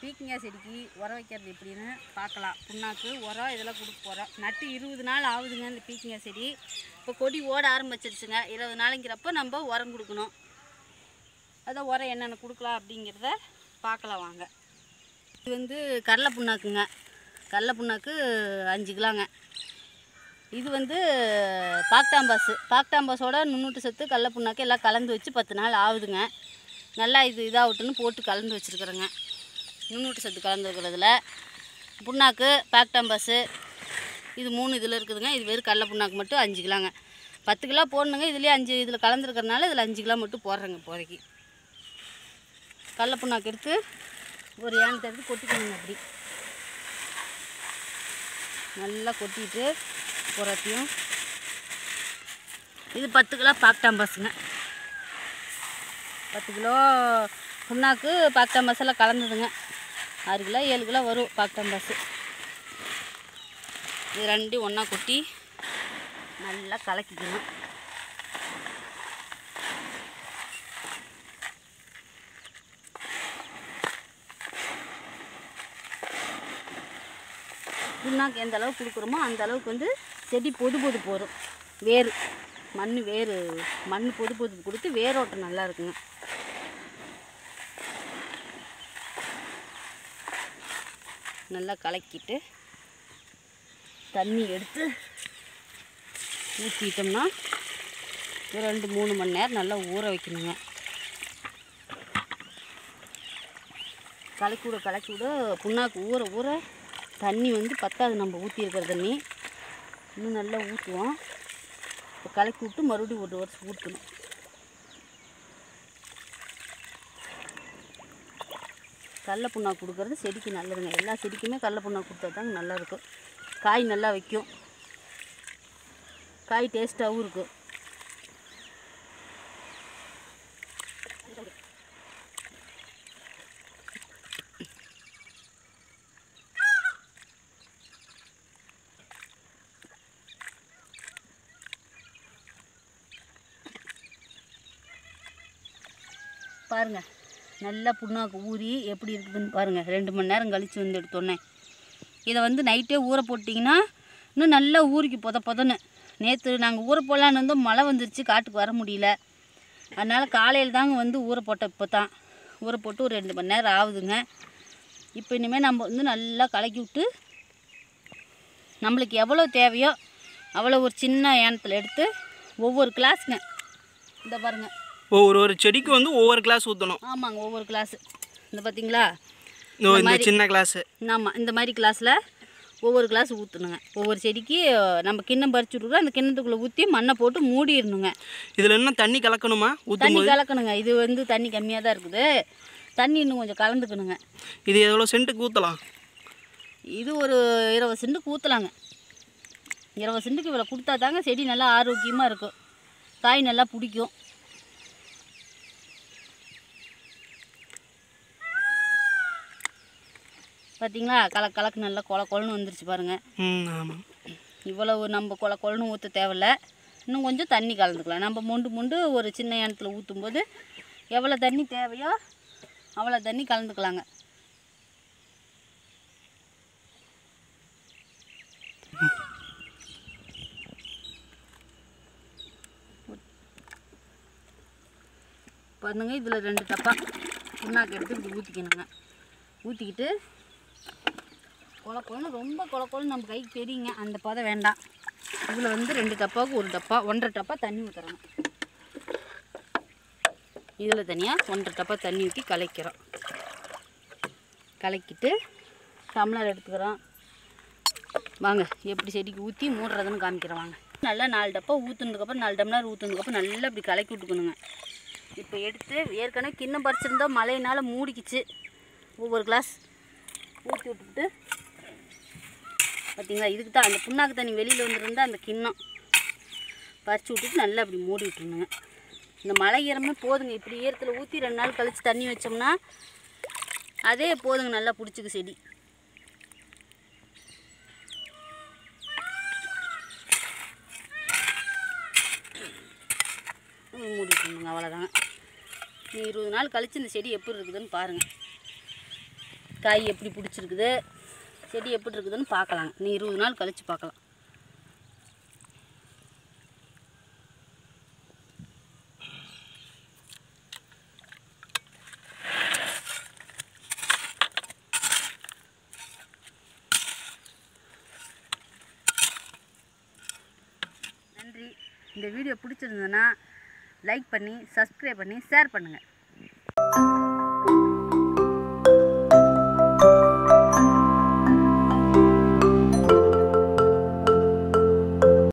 பீக்கிங்காய் செடிக்கு உரம் வைக்கிறது எப்படின்னு பார்க்கலாம் புண்ணாக்கு உரம் இதெல்லாம் கொடுக்க போகிறோம் நட்டு இருபது நாள் ஆகுதுங்க இந்த பீக்கிங்காய் செடி இப்போ கொடி ஓட ஆரம்பிச்சிருச்சுங்க இருபது நாளைங்கிறப்ப நம்ம உரம் கொடுக்கணும் அதான் உரம் என்னென்ன கொடுக்கலாம் அப்படிங்கிறத பார்க்கலாம் வாங்க இது வந்து கடலை புண்ணாக்குங்க கடலை புண்ணாக்கு அஞ்சு கிலோங்க இது வந்து பாக்டாம்பாஸ் பாக்டாம்பாஸோட நுண்ணூட்டு சத்து கடல புண்ணாக்கு எல்லாம் கலந்து வச்சு பத்து நாள் ஆகுதுங்க நல்லா இது இதாகட்டுன்னு போட்டு கலந்து வச்சுருக்குறேங்க நுண்ணூட்டு சத்து கலந்துருக்கிறதுல புண்ணாக்கு பாக்டாம்பாஸு இது மூணு இதில் இருக்குதுங்க இது வெறும் கடல புண்ணாக்கு மட்டும் அஞ்சு கிலோங்க பத்து கிலோ போடணுங்க இதுலேயே அஞ்சு இதில் கலந்துருக்கறனால இதில் அஞ்சு கிலோ மட்டும் போடுறேங்க இப்போதைக்கு கடல புண்ணாக்கு எடுத்து ஒரு ஏனத்தை எடுத்து கொட்டிக்கணுங்க அப்படி நல்லா கொட்டிட்டு புறத்தையும் இது பத்து கிலோ பாக்டாம்பாஸுங்க பத்து கிலோ புண்ணாக்கு பாக்டாம்பாஸ் எல்லாம் கலந்ததுங்க ஆறு கிலோ ஏழு கிலோ வரும் பாக்டாம்பாஸு இது ரெண்டையும் ஒன்றா கொட்டி நல்லா கலக்கிக்கணும் புண்ணாக்கு எந்த அளவுக்கு கொடுக்குறோமோ அந்த அளவுக்கு வந்து செடி பொது பொது போகும் வேர் மண் வேர் மண் பொது பொது கொடுத்து வேரோட்டம் நல்லா இருக்குங்க நல்லா கலக்கிட்டு தண்ணி எடுத்து ஊற்றிட்டோம்னா ஒரு ரெண்டு மூணு மணி நேரம் நல்லா ஊற வைக்கணுங்க கலக்கி விட கலக்கி விட புண்ணாக்கு ஊற ஊற தண்ணி வந்து பத்தாது நம்ம ஊற்றிருக்கிற தண்ணி இன்னும் நல்லா ஊற்றுவோம் இப்போ கலக்கி விட்டு மறுபடியும் ஒரு வருஷம் ஊற்றணும் கடல புண்ணாக்கு கொடுக்கறது செடிக்கு நல்லதுங்க எல்லா செடிக்குமே கடல புண்ணாக்கு கொடுத்தா தாங்க நல்லா இருக்கும் காய் நல்லா வைக்கும் காய் டேஸ்ட்டாகவும் இருக்கும் பாருங்க நல்லா புண்ணாக்கு ஊறி எப்படி இருக்குதுன்னு பாருங்க ரெண்டு மணி நேரம் கழித்து வந்து எடுத்தோன்னே இதை வந்து நைட்டே ஊற போட்டிங்கன்னா இன்னும் நல்லா ஊறிக்கு பொத பொதன்னு நேற்று நாங்கள் ஊற போடலான்னு இருந்தோம் மழை வந்துருச்சு காட்டுக்கு வர முடியல அதனால் காலையில் தாங்க வந்து ஊற போட்ட இப்போ தான் ஊற போட்டு ஒரு ரெண்டு மணி நேரம் ஆகுதுங்க இப்போ இனிமேல் நம்ம வந்து நல்லா கலக்கி விட்டு நம்மளுக்கு எவ்வளோ தேவையோ அவ்வளோ ஒரு சின்ன ஏனத்தில் எடுத்து ஒவ்வொரு கிளாஸுங்க இந்த பாருங்கள் ஒவ்வொரு ஒரு செடிக்கு வந்து ஒவ்வொரு கிளாஸ் ஊற்றணும் ஆமாங்க ஒவ்வொரு கிளாஸு இந்த பார்த்தீங்களா இந்த சின்ன கிளாஸு ஆமாம் இந்த மாதிரி கிளாஸில் ஒவ்வொரு கிளாஸ் ஊற்றணுங்க ஒவ்வொரு செடிக்கு நம்ம கிண்ணம் பறிச்சு விட்ருக்கோம் அந்த கிண்ணத்துக்குள்ளே ஊற்றி மண்ணை போட்டு மூடிடணுங்க இதில் இன்னும் தண்ணி கலக்கணுமா ஊற்றும் தண்ணி கலக்கணுங்க இது வந்து தண்ணி கம்மியாக தான் இருக்குது தண்ணி இன்னும் கொஞ்சம் கலந்துக்கணுங்க இது எவ்வளோ சென்ட்டுக்கு ஊற்றலாம் இது ஒரு இருபது சென்ட்டுக்கு ஊற்றலாங்க இருபது சென்ட்டுக்கு இவ்வளோ கொடுத்தா தாங்க செடி நல்லா ஆரோக்கியமாக இருக்கும் காய் நல்லா பிடிக்கும் பார்த்தீங்களா கல கலக்கு நல்லா கொல கொலன்னு வந்துருச்சு பாருங்கள் ம் ஆமாம் இவ்வளவு நம்ம கொல கொலன்னு ஊற்ற தேவையில்ல இன்னும் கொஞ்சம் தண்ணி கலந்துக்கலாம் நம்ம மொண்டு மொண்டு ஒரு சின்ன ஏனத்தில் ஊற்றும்போது எவ்வளோ தண்ணி தேவையோ அவ்வளோ தண்ணி கலந்துக்கலாங்க பாருங்க இதில் ரெண்டு டப்பா புண்ணாக்கு எடுத்து இப்படி ஊற்றிக்கணுங்க ஊற்றிக்கிட்டு கொல கொலன்னு ரொம்ப கொல கொலன்னு நம்ம கைக்கு தெரியுங்க அந்த பதம் வேண்டாம் இதில் வந்து ரெண்டு டப்பாவுக்கு ஒரு டப்பா ஒன்றரை டப்பா தண்ணி ஊற்றுறோம் இதில் தனியாக ஒன்றரை டப்பா தண்ணி ஊற்றி கலக்கிறோம் கலக்கிட்டு டம்ளர் எடுத்துக்கிறோம் வாங்க எப்படி செடிக்கு ஊற்றி மூடுறதுன்னு காமிக்கிறேன் வாங்க நல்லா நாலு டப்பா ஊற்றுனதுக்கப்புறம் நாலு டம்ளர் ஊற்றுனதுக்கப்புறம் நல்லா இப்படி கலக்கி விட்டுக்கணுங்க இப்போ எடுத்து ஏற்கனவே கிண்ணம் பறிச்சிருந்தா மழையினால் மூடிக்கிச்சு ஒவ்வொரு கிளாஸ் ஊற்றி விட்டுட்டு பார்த்தீங்களா இதுக்கு தான் அந்த புண்ணாக்கு தண்ணி வெளியில் வந்துருந்தா அந்த கிண்ணம் பறிச்சு விட்டுட்டு நல்லா அப்படி மூடி விட்டுருணுங்க இந்த மழை ஈரமே போதுங்க இப்படி ஈரத்தில் ஊற்றி ரெண்டு நாள் கழித்து தண்ணி வச்சோம்னா அதே போதுங்க நல்லா பிடிச்சிக்கு செடி மூடி விட்டுருணுங்க அவ்வளோதாங்க நீ இருபது நாள் கழித்து இந்த செடி எப்படி இருக்குதுன்னு பாருங்கள் காய் எப்படி பிடிச்சிருக்குது செடி எப்படி இருக்குதுன்னு பார்க்கலாம் நீ இருபது நாள் கழித்து பார்க்கலாம் நன்றி இந்த வீடியோ பிடிச்சிருந்ததுன்னா லைக் பண்ணி சப்ஸ்கிரைப் பண்ணி ஷேர் பண்ணுங்கள்